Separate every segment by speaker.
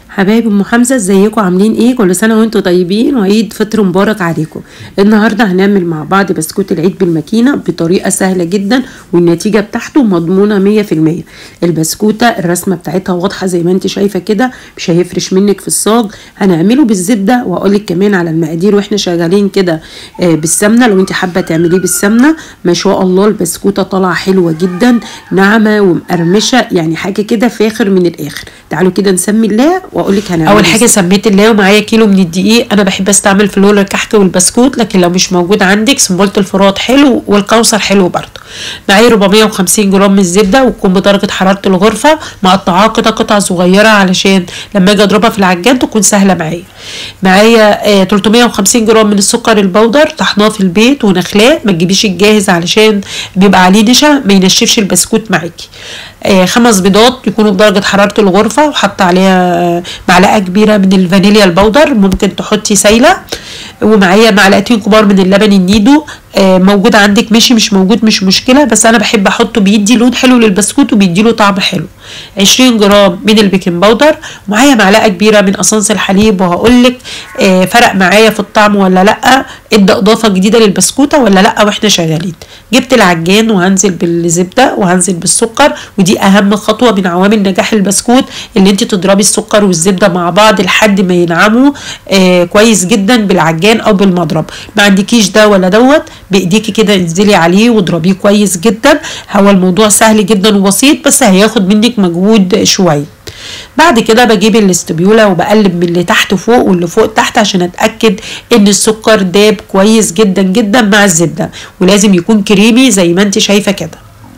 Speaker 1: حبايب ام حمزه ازيكم عاملين ايه كل سنه وانتم طيبين وعيد فطر مبارك عليكم النهارده هنعمل مع بعض بسكوت العيد بالماكينه بطريقه سهله جدا والنتيجه بتاعته مضمونه 100% البسكوته الرسمه بتاعتها واضحه زي ما انت شايفه كده مش هيفرش منك في الصاج هنعمله بالزبده واقول لك كمان على المقادير واحنا شغالين كده آه، بالسمنه لو انت حابه تعمليه بالسمنه ما شاء الله البسكوته طالعه حلوه جدا ناعمه ومقرمشه يعني حاجه كده فاخر من الاخر تعالوا كده نسمي الله واقول لك هنعمل
Speaker 2: اول
Speaker 1: إزاي.
Speaker 2: حاجه سميت الله ومعايا كيلو من الدقيق انا بحب استعمل فلول الكحك والبسكوت لكن لو مش موجود عندك سنبله الفرات حلو والكوثر حلو برضه معايا 450 جرام من الزبده وتكون بدرجه حراره الغرفه مقطعاها كده قطع صغيره علشان لما اجي اضربها في العجان تكون سهله معايا معايا آه 350 جرام من السكر البودر طحناه في البيت ونخلاه ما تجيبيش الجاهز علشان بيبقى عليه نشا ما ينشفش البسكوت معاكي آه خمس بيضات يكونوا بدرجه حراره الغرفه وحط عليها آه، معلقه كبيره من الفانيليا البودر ممكن تحطي سايله ومعايا معلقتين كبار من اللبن النيدو آه، موجود عندك ماشي مش موجود مش مشكله بس انا بحب احطه بيدي لون حلو للبسكوت وبيدي له طعم حلو 20 جرام من البيكنج باودر ومعايا معلقه كبيره من اسانس الحليب وهقول لك آه، فرق معايا في الطعم ولا لا ادى اضافه جديده للبسكوته ولا لا واحنا شغالين جبت العجان وهنزل بالزبده وهنزل بالسكر ودي اهم خطوه من عوامل نجاح البسكوت اللي انت تضربي السكر والزبده مع بعض لحد ما ينعموا آه كويس جدا بالعجان او بالمضرب ما عندكيش ده ولا دوت بايديكي كده انزلي عليه واضربيه كويس جدا هو الموضوع سهل جدا وبسيط بس هياخد منك مجهود شويه بعد كده بجيب الاستبيوله وبقلب من اللي تحت فوق واللي فوق تحت عشان اتاكد ان السكر داب كويس جدا جدا مع الزبده ولازم يكون كريمي زي ما انت شايفه كده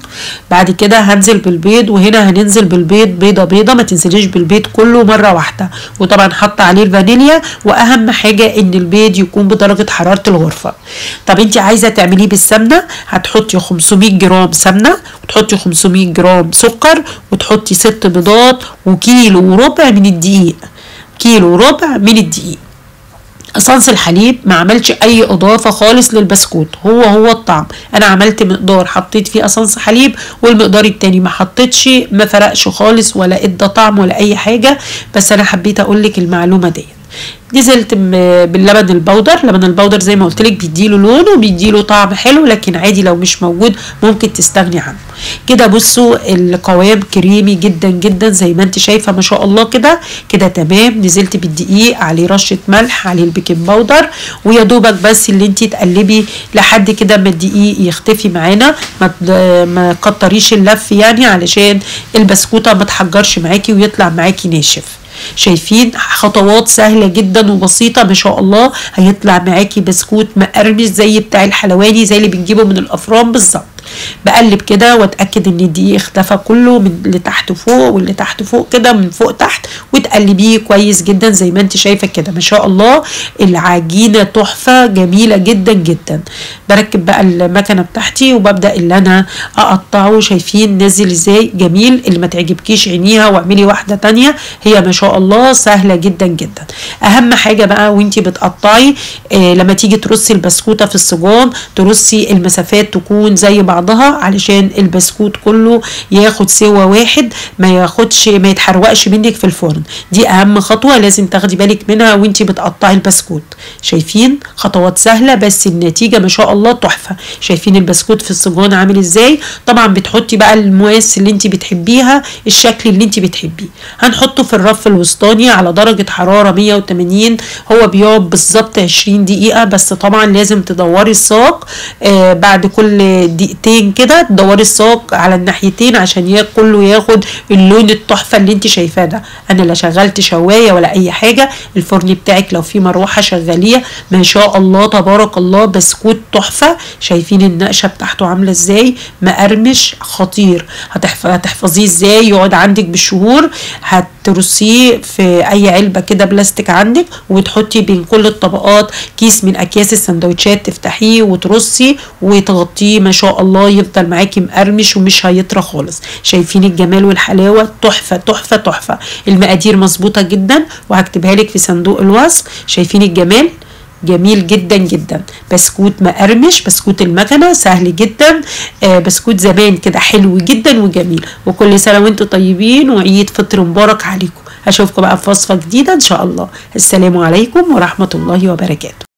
Speaker 2: بعد كده هنزل بالبيض وهنا هننزل بالبيض بيضه بيضه ما تنزليش بالبيض كله مره واحده وطبعا حاطه عليه الفانيليا واهم حاجه ان البيض يكون بدرجه حراره الغرفه طب انت عايزه تعمليه بالسمنه هتحطي 500 جرام سمنه وتحطي 500 جرام سكر وتحطي ست بيضات وكيلو وربع من الدقيق كيلو وربع من الدقيق اسانس الحليب ما عملش اي اضافه خالص للبسكوت هو هو الطعم انا عملت مقدار حطيت فيه اسانس حليب والمقدار التاني ما حطيتش ما فرقش خالص ولا ادى طعم ولا اي حاجه بس انا حبيت اقول لك المعلومه ديت نزلت م- باللبن البودر لبن البودر زي ما قلت لك بيديله لون وبيديله طعم حلو لكن عادي لو مش موجود ممكن تستغني عنه كده بصوا القوام كريمي جدا جدا زي ما انت شايفه ما شاء الله كده كده تمام نزلت بالدقيق عليه رشه ملح عليه البيكنج باودر ويا دوبك بس اللي انت تقلبي لحد كده ما الدقيق يختفي معانا ما ت- ما تكتريش اللف يعني علشان البسكوته ما تحجرش معاكي ويطلع معاكي ناشف شايفين خطوات سهله جدا وبسيطه ما شاء الله هيطلع معاكي بسكوت مقرمش زي بتاع الحلواني زي اللي بنجيبه من الافران بالظبط بقلب كده واتاكد ان الدقيق اختفى كله من اللي تحت فوق واللي تحت فوق كده من فوق تحت وتقلبيه كويس جدا زي ما انت شايفه كده ما شاء الله العجينه تحفه جميله جدا جدا بركب بقى المكنه بتاعتي وببدا اللي انا اقطعه شايفين نازل ازاي جميل اللي ما تعجبكيش عينيها واعملي واحده تانية هي ما شاء الله سهله جدا جدا اهم حاجه بقى وانت بتقطعي آه لما تيجي ترصي البسكوته في الصجان ترصي المسافات تكون زي بعضها علشان البسكوت كله ياخد سوا واحد ما ياخدش ما يتحرقش منك في الفرن دي اهم خطوه لازم تاخدي بالك منها وانت بتقطعي البسكوت شايفين خطوات سهله بس النتيجه ما شاء الله تحفه شايفين البسكوت في الصجان عامل ازاي طبعا بتحطي بقى المواس اللي انت بتحبيها الشكل اللي انت بتحبيه هنحطه في الرف الوسطاني على درجه حراره 180 هو بيقعد بالظبط 20 دقيقه بس طبعا لازم تدوري الساق آه بعد كل دقيقتين كده تدوري الساق على الناحيتين عشان يا كله ياخد اللون التحفه اللي انت شايفاه ده انا لا شغلت شوايه ولا اي حاجه الفرن بتاعك لو في مروحه شغاليه ما شاء الله تبارك الله بسكوت تحفه شايفين النقشه بتاعته عامله ازاي مقرمش خطير هتحف- هتحفظيه ازاي يقعد عندك بالشهور هترصيه في اي علبه كده بلاستيك عندك وتحطي بين كل الطبقات كيس من اكياس السندوتشات تفتحيه وترصي وتغطيه ما شاء الله يفضل معاكي مقرمش ومش هيطرى خالص شايفين الجمال والحلاوه تحفه تحفه تحفه المقادير مظبوطه جدا وهكتبها لك في صندوق الوصف شايفين الجمال جميل جدا جدا بسكوت مقرمش بسكوت المكنه سهل جدا آه بسكوت زمان كده حلو جدا وجميل وكل سنه وانتم طيبين وعيد فطر مبارك عليكم اشوفكم بقى في وصفه جديده ان شاء الله السلام عليكم ورحمه الله وبركاته